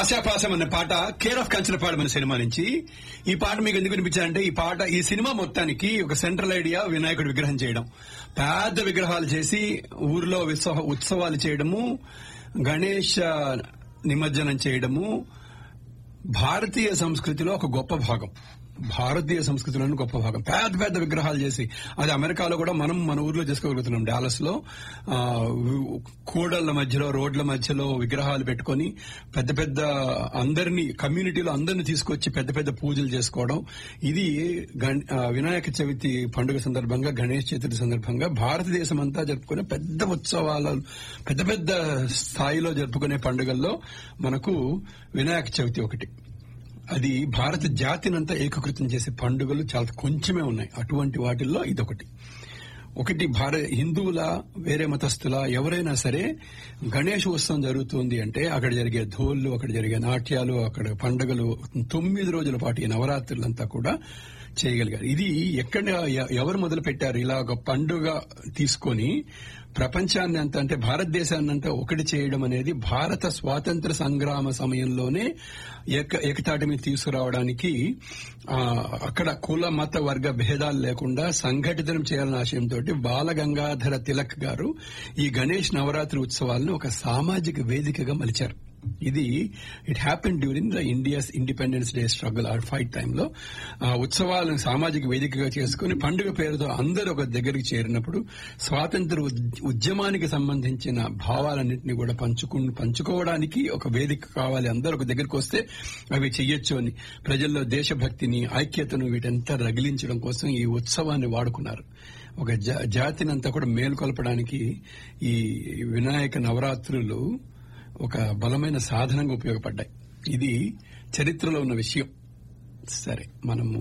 ఆశాపాసం అనే పాట care of కంచరపాడు మన సినిమా నుంచి ఈ పాట మీకు ఎందుకు వినిపించాలంటే ఈ పాట ఈ సినిమా మొత్తానికి ఒక సెంట్రల్ ఐడియా వినాయకుడి విగ్రహం చేయడం పెద్ద విగ్రహాలు చేసి ఊర్లో విశ్వ- ఉత్సవాలు చేయడము గణేష్ నిమజ్జనం చేయడము భారతీయ సంస్కృతిలో ఒక గొప్ప భాగం భారతీయ సంస్కృతిలోని గొప్ప భాగం పెద్ద పెద్ద విగ్రహాలు చేసి అది అమెరికాలో కూడా మనం మన ఊర్లో చేసుకోగలుగుతున్నాం డాలస్ లో ఆ, కూడళ్ల మధ్యలో రోడ్ల మధ్యలో విగ్రహాలు పెట్టుకొని పెద్ద పెద్ద అందరినీ కమ్యూనిటీలో అందరిని తీసుకొచ్చి పెద్ద పెద్ద పూజలు చేసుకోవడం ఇది గణ- ఆ, వినాయక చవితి పండుగ సందర్భంగా గణేష్ చతుర్థి సందర్భంగా భారతదేశం అంతా జరుపుకునే పెద్ద ఉత్సవాల పెద్ద పెద్ద స్థాయిలో జరుపుకునే పండుగల్లో మనకు వినాయక చవితి ఒకటి అది భారత జాతినంతా ఏకీకృతం చేసే పండుగలు చాలా కొంచెమే ఉన్నాయి అటువంటి వాటిల్లో ఇదొకటి ఒకటి భారత హిందువుల వేరే మతస్థుల ఎవరైనా సరే గణేష్ ఉత్సవం జరుగుతుంది అంటే అక్కడ జరిగే ధోళ్లు అక్కడ జరిగే నాట్యాలు అక్కడ పండుగలు తొమ్మిది రోజుల పాటు ఈ నవరాత్రులంతా కూడా చేయగలిగారు ఇది ఎక్కడ ఎ- ఎవరు మొదలు పెట్టారు ఇలా ఒక పండుగ తీసుకొని ప్రపంచాన్ని అంత అంటే భారతదేశాన్ని అంతా ఒకటి చేయడం అనేది భారత స్వాతంత్ర సంగ్రామ సమయంలోనే ఏక ఏకతాటి మీద తీసుకురావడానికి ఆ, అక్కడ కుల మత వర్గ భేదాలు లేకుండా సంఘటితం చేయాలన్న ఆశయంతో బాల గంగాధర తిలక్ గారు ఈ గణేష్ నవరాత్రి ఉత్సవాలను ఒక సామాజిక వేదికగా మలిచారు ఇది it happen during the India's independence day struggle or fight టైంలో ఆ ఉత్సవాలను సామాజిక వేదికగా చేసుకుని పండుగ పేరుతో అందరూ ఒక దగ్గరికి చేరినప్పుడు స్వాతంత్ర ఉద్- ఉద్యమానికి సంబంధించిన భావాలన్నింటినీ కూడా పంచుకు పంచుకోవడానికి ఒక వేదిక కావాలి అందరూ ఒక దగ్గరికి వస్తే అవి చెయ్యొచ్చు అని ప్రజల్లో దేశభక్తిని ఐక్యతను వీటంతా రగిలించడం కోసం ఈ ఉత్సవాన్ని వాడుకున్నారు ఒక జా- జాతినంతా కూడా మేలుకొల్పడానికి ఈ వినాయక నవరాత్రులు ఒక బలమైన సాధనంగా ఉపయోగపడ్డాయి ఇది చరిత్రలో ఉన్న విషయం సరే మనము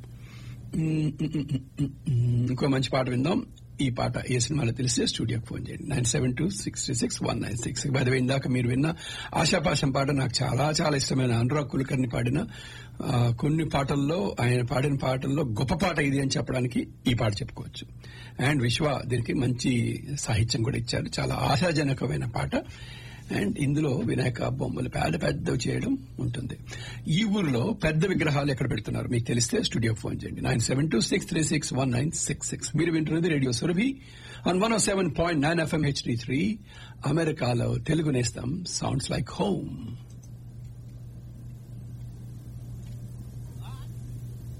మ్, మ్, మ్, మ్, మ్, ఇంకో మంచి పాట విందాం ఈ పాట ఏ సినిమాలో తెలిస్తే స్టూడియోకి ఫోన్ చేయండి nine seven two six six one nine six పదవి ఇందాక మీరు విన్న ఆశాపాశం పాట నాకు చాలా చాలా ఇష్టమైన అనురాగ్ కులకర్ని పాడిన ఆ, కొన్ని పాటల్లో ఆయన పాడిన పాటల్లో గొప్ప పాట ఇది అని చెప్పడానికి ఈ పాట చెప్పుకోవచ్చు అండ్ విశ్వ దీనికి మంచి సాహిత్యం కూడా ఇచ్చారు చాలా ఆశాజనకమైన పాట అండ్ ఇందులో వినాయక బొమ్మలు పెద్ద పెద్దవి చేయడం ఉంటుంది ఈ ఊరిలో పెద్ద విగ్రహాలు ఎక్కడ పెడుతున్నారు మీకు తెలిస్తే స్టూడియో ఫోన్ చేయండి nine seven two six three six one nine six six మీరు వింటున్నది radio Surabhi on one seven point nine FM HD three అమెరికాలో తెలుగు నేస్తాం సౌండ్స్ లైక్ హోమ్